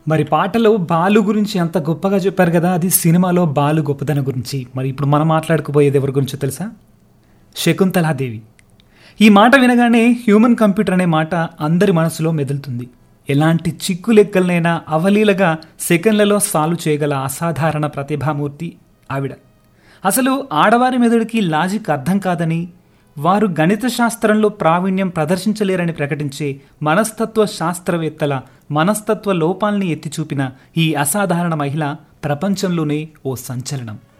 మరి పాటలో బాలు గురించి అంత గొప్పగా చెప్పారు కదా అది సినిమాలో బాలు గొప్పతనం గురించి మరి ఇప్పుడు మనం మాట్లాడుకుపోయేది ఎవరి గురించో తెలుసా శకుంతలాదేవి ఈ మాట వినగానే హ్యూమన్ కంప్యూటర్ అనే మాట అందరి మనసులో మెదులుతుంది ఎలాంటి చిక్కు లెక్కలనైనా అవలీలగా సెకండ్లలో సాల్వ్ చేయగల అసాధారణ ప్రతిభామూర్తి ఆవిడ అసలు ఆడవారి మెదడుకి లాజిక్ అర్థం కాదని వారు గణిత శాస్త్రంలో ప్రావీణ్యం ప్రదర్శించలేరని ప్రకటించే మనస్తత్వ శాస్త్రవేత్తల మనస్తత్వ లోపాల్ని ఎత్తిచూపిన ఈ అసాధారణ మహిళ ప్రపంచంలోనే ఓ సంచలనం